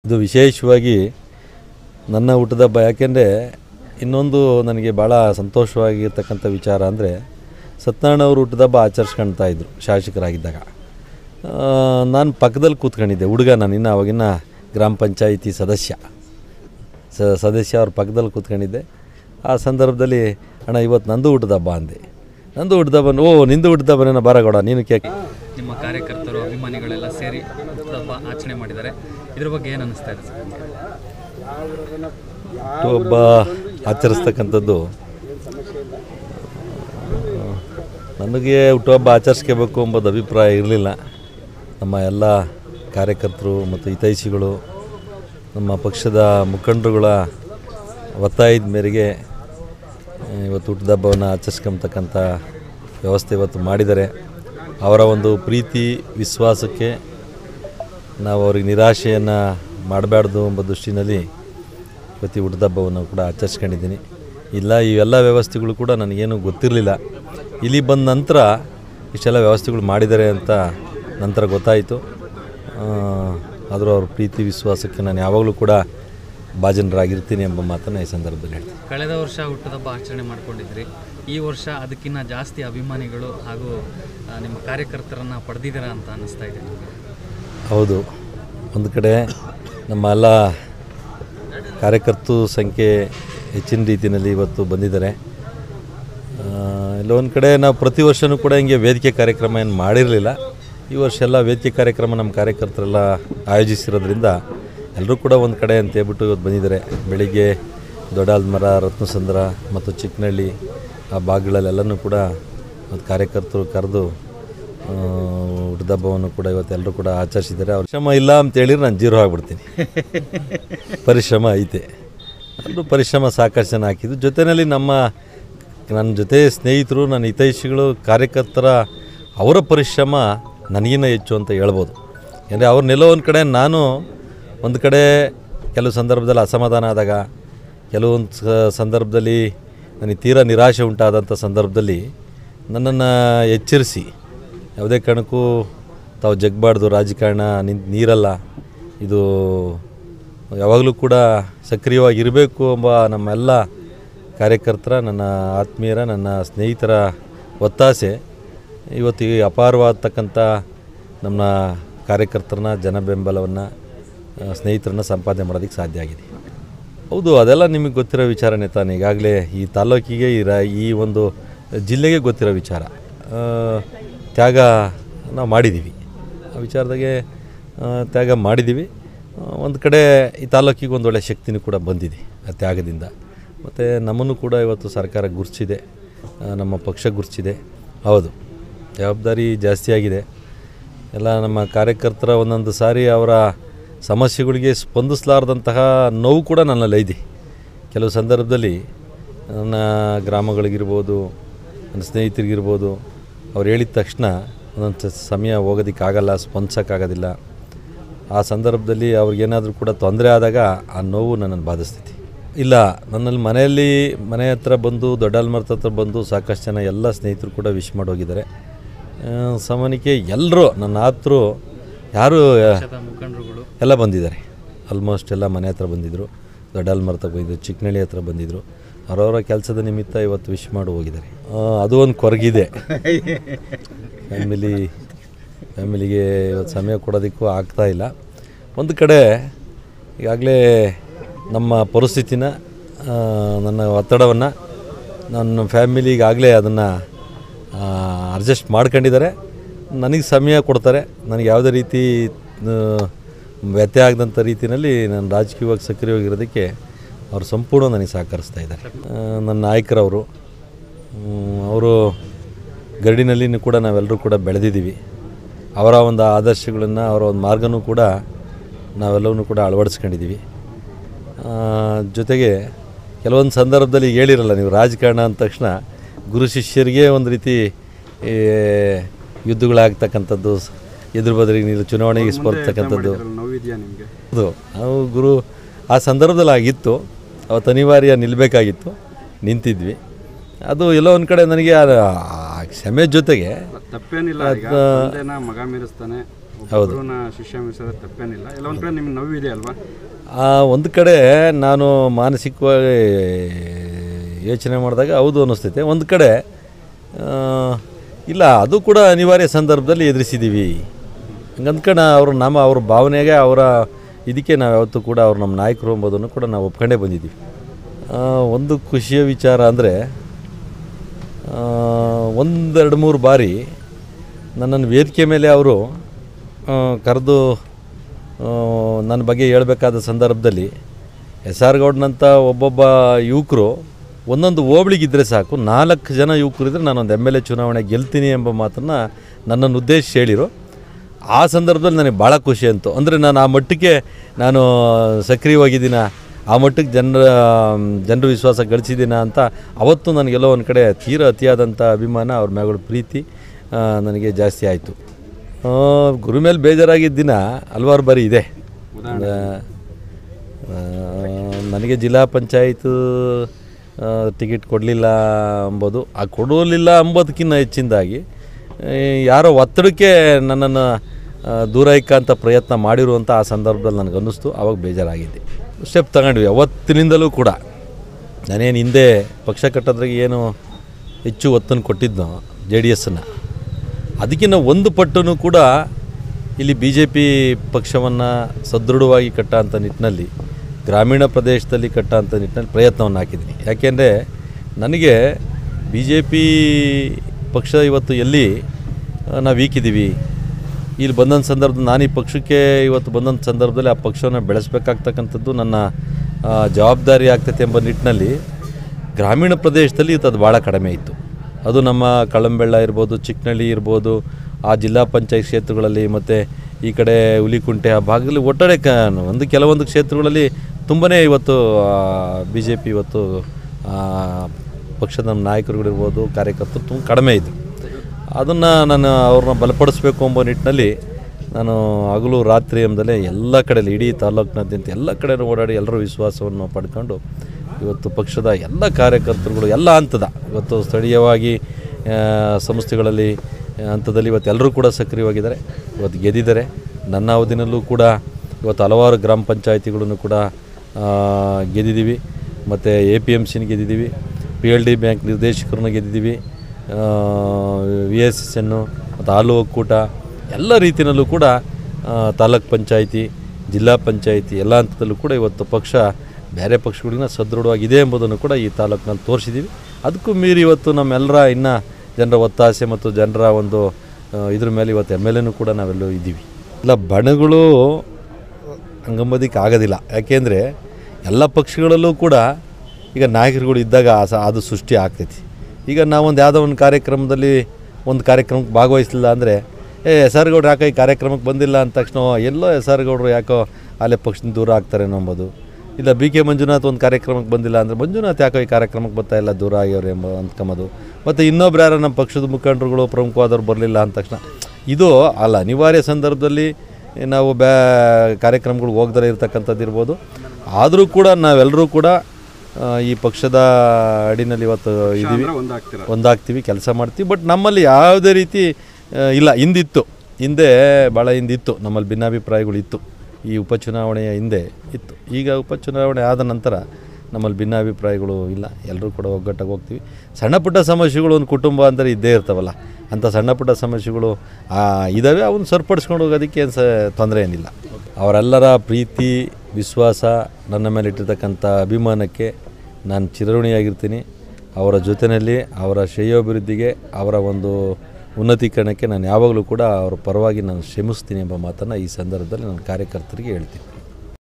ಇದು ವಿಶೇಷವಾಗಿ ನನ್ನ ಹುಟ್ಟಿದಬ್ಬ ಯಾಕೆಂದರೆ ಇನ್ನೊಂದು ನನಗೆ ಭಾಳ ಸಂತೋಷವಾಗಿರ್ತಕ್ಕಂಥ ವಿಚಾರ ಅಂದರೆ ಸತ್ಯನಾರಾಯಣ ಅವರು ಹುಟ್ಟಿದಬ್ಬ ಆಚರಿಸ್ಕೊಳ್ತಾ ಇದ್ದರು ಶಾಸಕರಾಗಿದ್ದಾಗ ನಾನು ಪಕ್ಕದಲ್ಲಿ ಕೂತ್ಕೊಂಡಿದ್ದೆ ಹುಡುಗ ನಾನು ಇನ್ನು ಅವಾಗಿನ ಗ್ರಾಮ ಪಂಚಾಯಿತಿ ಸದಸ್ಯ ಸ ಸದಸ್ಯ ಅವ್ರ ಪಕ್ಕದಲ್ಲಿ ಕೂತ್ಕೊಂಡಿದ್ದೆ ಆ ಸಂದರ್ಭದಲ್ಲಿ ಅಣ್ಣ ಇವತ್ತು ನಂದು ಹುಟ್ಟಿದಬ್ಬ ಅಂದೆ ನಂದು ಹುಟ್ಟಿದಬ್ಬ ಓ ನಿಂದು ಹುಟ್ಟಿದಬ್ಬನೇನ ಬಾರಗೌಡ ನೀನು ಕೇಕ್ ನಿಮ್ಮ ಕಾರ್ಯಕರ್ತರು ಅಭಿಮಾನಿಗಳೆಲ್ಲ ಸೇರಿ ಹುಟ್ಟುಹಬ್ಬ ಆಚರಣೆ ಮಾಡಿದ್ದಾರೆ ಇದ್ರ ಬಗ್ಗೆ ಏನು ಅನಿಸ್ತಾ ಇದೆ ಸರ್ ನಿಮಗೆ ಹುಟ್ಟುಹಬ್ಬ ಆಚರಿಸ್ತಕ್ಕಂಥದ್ದು ನನಗೆ ಹುಟ್ಟುಹಬ್ಬ ಆಚರಿಸ್ಕೋಬೇಕು ಎಂಬುದು ಅಭಿಪ್ರಾಯ ಇರಲಿಲ್ಲ ನಮ್ಮ ಎಲ್ಲ ಕಾರ್ಯಕರ್ತರು ಮತ್ತು ಹಿತೈಷಿಗಳು ನಮ್ಮ ಪಕ್ಷದ ಮುಖಂಡರುಗಳ ಒತ್ತಾಯದ ಮೇರೆಗೆ ಆ, ಇವತ್ತು ಹುಟ್ಟಿದಬ್ಬವನ್ನು ಆಚರಿಸ್ಕೊಂಬತಕ್ಕಂಥ ವ್ಯವಸ್ಥೆ ಇವತ್ತು ಮಾಡಿದ್ದಾರೆ ಅವರ ಒಂದು ಪ್ರೀತಿ ವಿಶ್ವಾಸಕ್ಕೆ ನಾವು ಅವ್ರಿಗೆ ನಿರಾಶೆಯನ್ನು ಮಾಡಬಾರ್ದು ಎಂಬ ದೃಷ್ಟಿನಲ್ಲಿ ಇವತ್ತು ಈ ಹುಟ್ಟಿದಬ್ಬವನ್ನು ಕೂಡ ಆಚರಿಸ್ಕೊಂಡಿದ್ದೀನಿ ಇಲ್ಲ ಇವೆಲ್ಲ ವ್ಯವಸ್ಥೆಗಳು ಕೂಡ ನನಗೇನು ಗೊತ್ತಿರಲಿಲ್ಲ ಇಲ್ಲಿ ಬಂದ ನಂತರ ಇಷ್ಟೆಲ್ಲ ವ್ಯವಸ್ಥೆಗಳು ಮಾಡಿದ್ದಾರೆ ಅಂತ ನಂತರ ಗೊತ್ತಾಯಿತು ಆದರೂ ಅವ್ರ ಪ್ರೀತಿ ವಿಶ್ವಾಸಕ್ಕೆ ನಾನು ಯಾವಾಗಲೂ ಕೂಡ ಭಾಜನರಾಗಿರ್ತೀನಿ ಎಂಬ ಮಾತನ್ನು ಈ ಸಂದರ್ಭದಲ್ಲಿ ಹೇಳ್ತೀನಿ ಕಳೆದ ವರ್ಷ ಹುಟ್ಟುಹಬ್ಬ ಆಚರಣೆ ಮಾಡ್ಕೊಂಡಿದ್ರಿ ಈ ವರ್ಷ ಅದಕ್ಕಿಂತ ಜಾಸ್ತಿ ಅಭಿಮಾನಿಗಳು ಹಾಗೂ ಆ, ನಿಮ್ಮ ಕಾರ್ಯಕರ್ತರನ್ನು ಪಡೆದಿದ್ದೀರಾ ಅಂತ ಅನ್ನಿಸ್ತಾ ಇದೆ ನಿಮಗೆ ಹೌದು ಒಂದು ಕಡೆ ನಮ್ಮ ಎಲ್ಲ ಕಾರ್ಯಕರ್ತರ ಸಂಖ್ಯೆ ಹೆಚ್ಚಿನ ರೀತಿಯಲ್ಲಿ ಇವತ್ತು ಬಂದಿದ್ದಾರೆ ಆ, ಇಲ್ಲ ಒಂದು ಕಡೆ ನಾವು ಪ್ರತಿ ವರ್ಷವೂ ಕೂಡ ಹಿಂಗೆ ವೇದಿಕೆ ಕಾರ್ಯಕ್ರಮ ಏನು ಮಾಡಿರಲಿಲ್ಲ ಈ ವರ್ಷ ಎಲ್ಲ ವೇದಿಕೆ ಕಾರ್ಯಕ್ರಮ ನಮ್ಮ ಕಾರ್ಯಕರ್ತರೆಲ್ಲ ಆಯೋಜಿಸಿರೋದ್ರಿಂದ ಎಲ್ಲರೂ ಕೂಡ ಒಂದು ಕಡೆ ಅಂತ ಹೇಳ್ಬಿಟ್ಟು ಇವತ್ತು ಬಂದಿದ್ದಾರೆ ಬೆಳಿಗ್ಗೆ ದೊಡ್ಡಾಲ್ಮರ ರತ್ನಸಂದ್ರ ಮತ್ತು ಚಿಕ್ಕನಹಳ್ಳಿ ಆ ಭಾಗಗಳಲ್ಲೆಲ್ಲನೂ ಕೂಡ ಇವತ್ತು ಕಾರ್ಯಕರ್ತರು ಕರೆದು ಹುಟ್ಟಿದಬ್ಬವನ್ನು ಕೂಡ ಇವತ್ತು ಎಲ್ಲರೂ ಕೂಡ ಆಚರಿಸಿದ್ದಾರೆ ಅವ್ರ ಶ್ರಮ ಇಲ್ಲ ಅಂತ ಹೇಳಿದ್ರೆ ನಾನು ಜೀರೋ ಆಗಿಬಿಡ್ತೀನಿ ಪರಿಶ್ರಮ ಐತೆ ಎಲ್ಲರೂ ಪರಿಶ್ರಮ ಸಾಕಷ್ಟು ಜನ ಹಾಕಿದ್ದು ಜೊತೆಯಲ್ಲಿ ನಮ್ಮ ನನ್ನ ಜೊತೆ ಸ್ನೇಹಿತರು ನನ್ನ ಹಿತೈಷಿಗಳು ಕಾರ್ಯಕರ್ತರ ಅವರ ಪರಿಶ್ರಮ ನನಗಿನ್ನ ಹೆಚ್ಚು ಅಂತ ಹೇಳ್ಬೋದು ಅಂದರೆ ಅವ್ರನ್ನೆಲ್ಲೋ ಒಂದು ಕಡೆ ನಾನು ಒಂದು ಕಡೆ ಕೆಲವು ಸಂದರ್ಭದಲ್ಲಿ ಅಸಮಾಧಾನ ಆದಾಗ ಕೆಲವೊಂದು ಸ- ಸಂದರ್ಭದಲ್ಲಿ ನನಗೆ ತೀರಾ ನಿರಾಶೆ ಉಂಟಾದಂಥ ಸಂದರ್ಭದಲ್ಲಿ ನನ್ನನ್ನು ಎಚ್ಚರಿಸಿ ಯಾವುದೇ ಕಾರಣಕ್ಕೂ ತಾವು ಜಗ್ಬಾರ್ದು ರಾಜಕಾರಣ ನಿಂತು ನೀರಲ್ಲ ಇದು ಯಾವಾಗಲೂ ಕೂಡ ಸಕ್ರಿಯವಾಗಿ ಇರಬೇಕು ಎಂಬ ನಮ್ಮೆಲ್ಲ ಕಾರ್ಯಕರ್ತರ ನನ್ನ ಆತ್ಮೀಯರ ನನ್ನ ಸ್ನೇಹಿತರ ಒತ್ತಾಸೆ ಇವತ್ತು ಈ ಅಪಾರವಾದತಕ್ಕಂಥ ನಮ್ಮ ಕಾರ್ಯಕರ್ತರನ್ನ ಜನ ಬೆಂಬಲವನ್ನು ಸ್ನೇಹಿತರನ್ನ ಸಂಪಾದನೆ ಮಾಡೋದಕ್ಕೆ ಸಾಧ್ಯ ಆಗಿದೆ ಹೌದು ಅದೆಲ್ಲ ನಿಮಗೆ ಗೊತ್ತಿರೋ ವಿಚಾರನೇ ತಾನು ಈಗಾಗಲೇ ಈ ತಾಲೂಕಿಗೆ ಈ ರಾ ಈ ಒಂದು ಜಿಲ್ಲೆಗೆ ಗೊತ್ತಿರೋ ವಿಚಾರ ಆ, ತ್ಯಾಗ ನಾವು ಮಾಡಿದ್ದೀವಿ ಆ ವಿಚಾರದಾಗೆ ಆ, ತ್ಯಾಗ ಮಾಡಿದ್ದೀವಿ ಒಂದು ಕಡೆ ಈ ತಾಲೂಕಿಗೆ ಒಂದು ಒಳ್ಳೆ ಶಕ್ತಿನೂ ಕೂಡ ಬಂದಿದೆ ಆ ತ್ಯಾಗದಿಂದ ಮತ್ತು ನಮ್ಮನ್ನು ಕೂಡ ಇವತ್ತು ಸರ್ಕಾರ ಗುರ್ಸಿದೆ ಆ, ನಮ್ಮ ಪಕ್ಷ ಗುರ್ಸಿದೆ ಹೌದು ಜವಾಬ್ದಾರಿ ಜಾಸ್ತಿ ಆಗಿದೆ ಎಲ್ಲ ನಮ್ಮ ಕಾರ್ಯಕರ್ತರ ಒಂದೊಂದು ಸಾರಿ ಅವರ ಸಮಸ್ಯೆಗಳಿಗೆ ಸ್ಪಂದಿಸಲಾರ್ದಂತಹ ನೋವು ಕೂಡ ನನ್ನಲ್ಲಿ ಐದೆ ಕೆಲವು ಸಂದರ್ಭದಲ್ಲಿ ನನ್ನ ಗ್ರಾಮಗಳಿಗಿರ್ಬೋದು ನನ್ನ ಸ್ನೇಹಿತರಿಗಿರ್ಬೋದು ಅವ್ರು ಹೇಳಿದ ತಕ್ಷಣ ಒಂದೊಂದು ಸ- ಸಮಯ ಹೋಗೋದಕ್ಕಾಗಲ್ಲ ಸ್ಪಂದಿಸೋಕ್ಕಾಗೋದಿಲ್ಲ ಆ ಸಂದರ್ಭದಲ್ಲಿ ಅವ್ರಿಗೇನಾದರೂ ಕೂಡ ತೊಂದರೆ ಆದಾಗ ಆ ನೋವು ನನ್ನನ್ನು ಬಾಧಿಸ್ತೈತಿ ಇಲ್ಲ ನನ್ನಲ್ಲಿ ಮನೆಯಲ್ಲಿ ಮನೆ ಹತ್ರ ಬಂದು ದೊಡ್ಡಲ್ಮರದ ಹತ್ರ ಬಂದು ಸಾಕಷ್ಟು ಜನ ಎಲ್ಲ ಸ್ನೇಹಿತರು ಕೂಡ ವಿಶ್ ಮಾಡಿ ಹೋಗಿದ್ದಾರೆ ಆ, ಸಮನಿಕೆ ಎಲ್ಲರೂ ನನ್ನ ಆಪ್ತರು ಯಾರು ಪಕ್ಷದ ಮುಖಂಡರುಗಳು ಎಲ್ಲ ಬಂದಿದ್ದಾರೆ ಆಲ್ಮೋಸ್ಟ್ ಎಲ್ಲ ಮನೆ ಹತ್ರ ಬಂದಿದ್ದರು ದೊಡ್ಡಲ್ಮರ ಹತ್ರ ಬಂದಿದ್ರು ಚಿಕ್ಕನಳ್ಳಿ ಹತ್ರ ಬಂದಿದ್ದರು ಅವರವರ ಕೆಲಸದ ನಿಮಿತ್ತ ಇವತ್ತು ವಿಶ್ ಮಾಡಿ ಹೋಗಿದ್ದಾರೆ ಆ, ಅದು ಒಂದು ಕೊರಗಿದೆ ಫ್ಯಾಮಿಲಿ ಫ್ಯಾಮಿಲಿಗೆ ಇವತ್ತು ಸಮಯ ಕೊಡೋದಕ್ಕೂ ಆಗ್ತಾ ಇಲ್ಲ ಒಂದು ಕಡೆ ಈಗಾಗಲೇ ನಮ್ಮ ಪರಿಸ್ಥಿತಿನ ಆ, ನನ್ನ ಒತ್ತಡವನ್ನು ನನ್ನ ಫ್ಯಾಮಿಲಿ ಈಗಾಗಲೇ ಅದನ್ನು ಅಡ್ಜಸ್ಟ್ ಮಾಡ್ಕೊಂಡಿದ್ದಾರೆ ನನಗೆ ಸಮಯ ಕೊಡ್ತಾರೆ ನನಗೆ ಯಾವುದೇ ರೀತಿ ಆ, ವ್ಯತ್ಯಯ ಆಗದಂಥ ರೀತಿಯಲ್ಲಿ ನಾನು ರಾಜಕೀಯವಾಗಿ ಸಕ್ರಿಯವಾಗಿರೋದಕ್ಕೆ ಅವರು ಸಂಪೂರ್ಣ ನನಗೆ ಸಹಕರಿಸ್ತಾ ಇದ್ದಾರೆ ಆ, ನನ್ನ ನಾಯಕರವರು ಅವರು ಗರಡಿನಲ್ಲಿನೂ ಕೂಡ ನಾವೆಲ್ಲರೂ ಕೂಡ ಬೆಳೆದಿದ್ದೀವಿ ಅವರ ಒಂದು ಆದರ್ಶಗಳನ್ನು ಅವರ ಒಂದು ಮಾರ್ಗನೂ ಕೂಡ ನಾವೆಲ್ಲವನ್ನೂ ಕೂಡ ಅಳವಡಿಸ್ಕೊಂಡಿದ್ದೀವಿ ಆ, ಜೊತೆಗೆ ಕೆಲವೊಂದು ಸಂದರ್ಭದಲ್ಲಿ ಈಗ ಹೇಳಿರಲ್ಲ ನೀವು ರಾಜಕಾರಣ ಅಂದ ತಕ್ಷಣ ಗುರು ಶಿಷ್ಯರಿಗೆ ಒಂದು ರೀತಿ ಈ, ಯುದ್ಧಗಳಾಗ್ತಕ್ಕಂಥದ್ದು ಎದುರು ಬದಲಿಗೆ ನೀವು ಚುನಾವಣೆಗೆ ಸ್ಪರ್ಧತಕ್ಕಂಥದ್ದು ನೋವಿದೆಯಾ ನಿಮಗೆ ಹೌದು ನಾವು ಗುರು ಆ ಸಂದರ್ಭದಲ್ಲಿ ಆಗಿತ್ತು ಅವತ್ತು ಅನಿವಾರ್ಯ ನಿಲ್ಲಬೇಕಾಗಿತ್ತು ನಿಂತಿದ್ವಿ ಅದು ಎಲ್ಲೋ ಒಂದು ಕಡೆ ನನಗೆ ಆ- ಆ ಕ್ಷಮೆ ಜೊತೆಗೆ ತಪ್ಪೇನಿಲ್ಲ ಈಗ ತಂದೆನ ಮಗ ಮೀರಿಸ್ತಾನೆ ಹೌದು. ಗುರುನ ಶಿಷ್ಯ ಮೆಚ್ಚೋದ್ರ ತಪ್ಪೇನಿಲ್ಲ ಎಲ್ಲ ಒಂದು ಕಡೆ ನಿಮ್ಗೆ ನೋವಿದೆ ಅಲ್ವಾ ಆ, ಒಂದು ಕಡೆ ನಾನು ಮಾನಸಿಕವಾಗಿ ಯೋಚನೆ ಮಾಡಿದಾಗ ಹೌದು ಅನ್ನಿಸ್ತೈತೆ ಒಂದು ಕಡೆ ಆ, ಇಲ್ಲ ಅದು ಕೂಡ ಅನಿವಾರ್ಯ ಸಂದರ್ಭದಲ್ಲಿ ಎದುರಿಸಿದ್ದೀವಿ ಹಂಗಂದ್ಕೊಂಡು ಅವರು ನಮ್ಮ ಅವ್ರ ಭಾವನೆಗೆ ಅವರ ಇದಕ್ಕೆ ನಾವು ಯಾವತ್ತೂ ಕೂಡ ಅವ್ರು ನಮ್ಮ ನಾಯಕರು ಎಂಬುದನ್ನು ಕೂಡ ನಾವು ಒಪ್ಕೊಂಡೇ ಬಂದಿದ್ದೀವಿ ಆ, ಒಂದು ಖುಷಿಯ ವಿಚಾರ ಅಂದರೆ ಒಂದೆರಡು ಮೂರು ಬಾರಿ ನನ್ನನ್ನು ವೇದಿಕೆ ಮೇಲೆ ಅವರು ಕರೆದು ನನ್ನ ಬಗ್ಗೆ ಹೇಳಬೇಕಾದ ಸಂದರ್ಭದಲ್ಲಿ ಎಸ್ ಆರ್ ಗೌಡ್ನಂಥ ಒಬ್ಬೊಬ್ಬ ಯುವಕರು ಒಂದೊಂದು ಹೋಬಳಿಗಿದ್ದರೆ ಸಾಕು ನಾಲ್ಕು ಜನ ಯುವಕರು ಇದ್ದರೆ ನಾನೊಂದು ಎಮ್ ಎಲ್ ಎ ಚುನಾವಣೆ ಗೆಲ್ತೀನಿ ಎಂಬ ಮಾತನ್ನು ನನ್ನನ್ನು ಉದ್ದೇಶಿಸಿ ಹೇಳಿರು ಆ ಸಂದರ್ಭದಲ್ಲಿ ನನಗೆ ಭಾಳ ಖುಷಿ ಅಂತು ಅಂದರೆ ನಾನು ಆ ಮಟ್ಟಕ್ಕೆ ನಾನು ಸಕ್ರಿಯವಾಗಿದ್ದೀನ ಆ ಮಟ್ಟಕ್ಕೆ ಜನರ ಜನರ ವಿಶ್ವಾಸ ಗಳಿಸಿದ್ದೀನ ಅಂತ ಅವತ್ತು ನನಗೆಲ್ಲೋ ಒಂದು ಕಡೆ ತೀರ ಅತಿಯಾದಂಥ ಅಭಿಮಾನ ಅವ್ರ ಮ್ಯಾಗಳ ಪ್ರೀತಿ ಆ, ನನಗೆ ಜಾಸ್ತಿ ಆಯಿತು ಗುರು ಮೇಲೆ ಬೇಜಾರಾಗಿದ್ದ ದಿನ ಹಲ್ವಾರು ಬಾರಿ ಇದೆ ಆ, ನನಗೆ ಜಿಲ್ಲಾ ಪಂಚಾಯತ್ ಟಿಕೆಟ್ ಕೊಡಲಿಲ್ಲ ಅಂಬೋದು ಆ ಕೊಡಲಿಲ್ಲ ಅಂಬೋದಕ್ಕಿಂತ ಹೆಚ್ಚಿನದಾಗಿ ಆ, ಯಾರೋ ಒತ್ತಡಕ್ಕೆ ನನ್ನನ್ನು ಆ, ದೂರ ಇಕ್ಕಂಥ ಪ್ರಯತ್ನ ಮಾಡಿರುವಂಥ ಆ ಸಂದರ್ಭದಲ್ಲಿ ನನಗೆ ಅನ್ನಿಸ್ತು ಆವಾಗ ಬೇಜಾರಾಗಿದ್ದೆ ಸ್ಟೆಪ್ ತಗೊಂಡ್ವಿ ಅವತ್ತಿನಿಂದಲೂ ಕೂಡ ನಾನೇನು ಹಿಂದೆ ಪಕ್ಷ ಕಟ್ಟೋದ್ರಾಗ ಏನು ಹೆಚ್ಚು ಒತ್ತನ್ನು ಕೊಟ್ಟಿದ್ನೋ ಜೆ ಡಿ ಎಸ್ಸನ್ನು ಅದಕ್ಕಿಂತ ಒಂದು ಪಟ್ಟನು ಕೂಡ ಇಲ್ಲಿ ಬಿ ಜೆ ಪಿ ಪಕ್ಷವನ್ನು ಸದೃಢವಾಗಿ ಕಟ್ಟೋಂಥ ನಿಟ್ಟಿನಲ್ಲಿ ಗ್ರಾಮೀಣ ಪ್ರದೇಶದಲ್ಲಿ ಕಟ್ಟೋಂಥ ನಿಟ್ಟಿನಲ್ಲಿ ಪ್ರಯತ್ನವನ್ನು ಹಾಕಿದ್ದೀನಿ ಯಾಕೆಂದರೆ ನನಗೆ ಬಿ ಜೆ ಪಿ ಪಕ್ಷ ಇವತ್ತು ಎಲ್ಲಿ ನಾವು ವೀಕಿದ್ದೀವಿ ಇಲ್ಲಿ ಬಂದಂಥ ಸಂದರ್ಭದಲ್ಲಿ ನಾನು ಈ ಪಕ್ಷಕ್ಕೆ ಇವತ್ತು ಬಂದಂಥ ಸಂದರ್ಭದಲ್ಲಿ ಆ ಪಕ್ಷವನ್ನು ಬೆಳೆಸಬೇಕಾಗ್ತಕ್ಕಂಥದ್ದು ನನ್ನ ಆ, ಜವಾಬ್ದಾರಿ ಆಗ್ತೈತೆ ಎಂಬ ನಿಟ್ಟಿನಲ್ಲಿ ಗ್ರಾಮೀಣ ಪ್ರದೇಶದಲ್ಲಿ ಇವತ್ತು ಅದು ಭಾಳ ಕಡಿಮೆ ಇತ್ತು ಅದು ನಮ್ಮ ಕಳಂಬೆಳ್ಳ ಇರ್ಬೋದು ಚಿಕ್ಕನಳ್ಳಿ ಇರ್ಬೋದು ಆ ಜಿಲ್ಲಾ ಪಂಚಾಯತ್ ಕ್ಷೇತ್ರಗಳಲ್ಲಿ ಮತ್ತು ಈ ಕಡೆ ಹುಲಿಕುಂಟೆ ಆ ಭಾಗದಲ್ಲಿ ಒಟ್ಟಾರೆ ಕ ಒಂದು ಕೆಲವೊಂದು ಕ್ಷೇತ್ರಗಳಲ್ಲಿ ತುಂಬನೇ ಇವತ್ತು ಬಿ ಜೆ ಪಿ ಇವತ್ತು ಆ, ಪಕ್ಷದ ನಮ್ಮ ನಾಯಕರುಗಳಿರ್ಬೋದು ಕಾರ್ಯಕರ್ತರು ತುಂಬ ಕಡಿಮೆ ಇದ್ದರು ಅದನ್ನು ನಾನು ಅವ್ರನ್ನ ಬಲಪಡಿಸ್ಬೇಕು ಎಂಬ ನಿಟ್ಟಿನಲ್ಲಿ ನಾನು ಹಗಲು ರಾತ್ರಿ ಎಂಬದಲ್ಲೇ ಎಲ್ಲ ಕಡೆಯಲ್ಲಿ ಇಡೀ ತಾಲೂಕಿನಾದ್ಯಂತ ಎಲ್ಲ ಕಡೆ ಓಡಾಡಿ ಎಲ್ಲರ ವಿಶ್ವಾಸವನ್ನು ಪಡ್ಕೊಂಡು ಇವತ್ತು ಪಕ್ಷದ ಎಲ್ಲ ಕಾರ್ಯಕರ್ತರುಗಳು ಎಲ್ಲ ಹಂತದ ಇವತ್ತು ಸ್ಥಳೀಯವಾಗಿ ಆ, ಸಂಸ್ಥೆಗಳಲ್ಲಿ ಆ, ಹಂತದಲ್ಲಿ ಇವತ್ತು ಎಲ್ಲರೂ ಕೂಡ ಸಕ್ರಿಯವಾಗಿದ್ದಾರೆ ಇವತ್ತು ಗೆದ್ದಿದ್ದಾರೆ ನನ್ನ ಅವಧಿನಲ್ಲೂ ಕೂಡ ಇವತ್ತು ಹಲವಾರು ಗ್ರಾಮ ಪಂಚಾಯತಿಗಳನ್ನು ಕೂಡ ಆ, ಗೆದ್ದಿದ್ದೀವಿ ಮತ್ತು ಎ ಪಿ ಎಮ್ ಸಿನ ಗೆದ್ದಿದ್ದೀವಿ ಪಿ ಎಲ್ ಡಿ ಬ್ಯಾಂಕ್ ನಿರ್ದೇಶಕರನ್ನ ಗೆದ್ದಿದ್ದೀವಿ ವಿ ಎಸ್ ಎಸ್ ಎನ್ನು ಮತ್ತು ಹಾಲು ಒಕ್ಕೂಟ ಎಲ್ಲ ರೀತಿಯಲ್ಲೂ ಕೂಡ ಆ, ತಾಲೂಕ್ ಪಂಚಾಯಿತಿ ಜಿಲ್ಲಾ ಪಂಚಾಯಿತಿ ಎಲ್ಲ ಹಂತದಲ್ಲೂ ಕೂಡ ಇವತ್ತು ಪಕ್ಷ ಬೇರೆ ಪಕ್ಷಗಳಿಗಿಂತ ಸದೃಢವಾಗಿದೆ ಎಂಬುದನ್ನು ಕೂಡ ಈ ತಾಲೂಕಿನಲ್ಲಿ ತೋರಿಸಿದ್ದೀವಿ ಅದಕ್ಕೂ ಮೀರಿ ಇವತ್ತು ನಮ್ಮೆಲ್ಲರ ಇನ್ನು ಜನರ ಒತ್ತಾಸೆ ಮತ್ತು ಜನರ ಒಂದು ಆ, ಇದ್ರ ಮೇಲೆ ಇವತ್ತು ಎಮ್ ಎಲ್ ಎನೂ ಕೂಡ ನಾವೆಲ್ಲೂ ಇದ್ದೀವಿ ಇಲ್ಲ ಬಣಗಳು ಹಂಗಂಬೋದಕ್ಕೆ ಆಗೋದಿಲ್ಲ ಯಾಕೆಂದರೆ ಎಲ್ಲ ಪಕ್ಷಗಳಲ್ಲೂ ಕೂಡ ಈಗ ನಾಯಕರುಗಳು ಇದ್ದಾಗ ಆ ಸ- ಅದು ಸೃಷ್ಟಿ ಆಗ್ತೈತಿ ಈಗ ನಾವೊಂದು ಯಾವುದೋ ಒಂದು ಕಾರ್ಯಕ್ರಮದಲ್ಲಿ ಒಂದು ಕಾರ್ಯಕ್ರಮಕ್ಕೆ ಭಾಗವಹಿಸಲಿಲ್ಲ ಅಂದರೆ ಏ ಎಸ್ ಆರ್ ಗೌಡ್ರು ಯಾಕೋ ಈ ಕಾರ್ಯಕ್ರಮಕ್ಕೆ ಬಂದಿಲ್ಲ ಅಂದ ತಕ್ಷಣ ಎಲ್ಲೋ ಎಸ್ ಆರ್ ಗೌಡ್ರು ಯಾಕೋ ಅಲ್ಲೇ ಪಕ್ಷದಿಂದ ದೂರ ಆಗ್ತಾರೇನೋ ಅಂಬೋದು ಇಲ್ಲ ಬಿ ಕೆ ಮಂಜುನಾಥ್ ಒಂದು ಕಾರ್ಯಕ್ರಮಕ್ಕೆ ಬಂದಿಲ್ಲ ಅಂದರೆ ಮಂಜುನಾಥ್ ಯಾಕೋ ಈ ಕಾರ್ಯಕ್ರಮಕ್ಕೆ ಬರ್ತಾ ಇಲ್ಲ ದೂರ ಆಗ್ಯವ್ರೆ ಎಂಬ ಅಂದ್ಕೊಂಬೋದು ಮತ್ತು ಇನ್ನೊಬ್ರು ಯಾರೋ ನಮ್ಮ ಪಕ್ಷದ ಮುಖಂಡರುಗಳು ಪ್ರಮುಖವಾದವ್ರು ಬರಲಿಲ್ಲ ಅಂದ ತಕ್ಷಣ ಇದು ಅಲ್ಲ ಅನಿವಾರ್ಯ ಸಂದರ್ಭದಲ್ಲಿ ನಾವು ಬ್ಯಾ ಕಾರ್ಯಕ್ರಮಗಳಿಗೆ ಹೋಗ್ದಲೇ ಇರ್ತಕ್ಕಂಥದ್ದು ಇರ್ಬೋದು ಆದರೂ ಕೂಡ ನಾವೆಲ್ಲರೂ ಕೂಡ ಆ, ಈ ಪಕ್ಷದ ಅಡಿನಲ್ಲಿ ಇವತ್ತು ಇದ್ದೀವಿ ಅಂದ್ರೆ ಒಂದಾಗ್ತೀರ ಒಂದಾಗ್ತೀವಿ ಕೆಲಸ ಮಾಡ್ತೀವಿ ಬಟ್ ನಮ್ಮಲ್ಲಿ ಯಾವುದೇ ರೀತಿ ಆ, ಇಲ್ಲ ಹಿಂದಿತ್ತು ಹಿಂದೆ ಭಾಳ ಹಿಂದಿತ್ತು ನಮ್ಮಲ್ಲಿ ಭಿನ್ನಾಭಿಪ್ರಾಯಗಳು ಇತ್ತು ಈ ಉಪಚುನಾವಣೆಯ ಹಿಂದೆ ಇತ್ತು ಈಗ ಉಪಚುನಾವಣೆ ಆದ ನಂತರ ನಮ್ಮಲ್ಲಿ ಭಿನ್ನಾಭಿಪ್ರಾಯಗಳು ಇಲ್ಲ ಎಲ್ಲರೂ ಕೂಡ ಒಗ್ಗಟ್ಟಾಗಿ ಹೋಗ್ತೀವಿ ಸಣ್ಣ ಪುಟ್ಟ ಸಮಸ್ಯೆಗಳು ಒಂದು ಕುಟುಂಬ ಅಂದರೆ ಇದ್ದೇ ಇರ್ತಾವಲ್ಲ ಅಂಥ ಸಣ್ಣ ಪುಟ್ಟ ಸಮಸ್ಯೆಗಳು ಆ, ಇದ್ದಾವೆ ಅವನ್ನ ಸರಿಪಡಿಸ್ಕೊಂಡು ಹೋಗೋದಕ್ಕೆ ಏನು ಸ ತೊಂದರೆ ಏನಿಲ್ಲ ಅವರೆಲ್ಲರ ಪ್ರೀತಿ ವಿಶ್ವಾಸ ನನ್ನ ಮೇಲೆ ಇಟ್ಟಿರ್ತಕ್ಕಂಥ ಅಭಿಮಾನಕ್ಕೆ ನಾನು ಚಿರಋಣಿಯಾಗಿರ್ತೀನಿ ಅವರ ಜೊತೆಯಲ್ಲಿ ಅವರ ಶ್ರೇಯೋಭಿವೃದ್ಧಿಗೆ ಅವರ ಒಂದು ಉನ್ನತೀಕರಣಕ್ಕೆ ನಾನು ಯಾವಾಗಲೂ ಕೂಡ ಅವರ ಪರವಾಗಿ ನಾನು ಶ್ರಮಿಸ್ತೀನಿ ಎಂಬ ಮಾತನ್ನು ಈ ಸಂದರ್ಭದಲ್ಲಿ ನನ್ನ ಕಾರ್ಯಕರ್ತರಿಗೆ ಹೇಳ್ತೀನಿ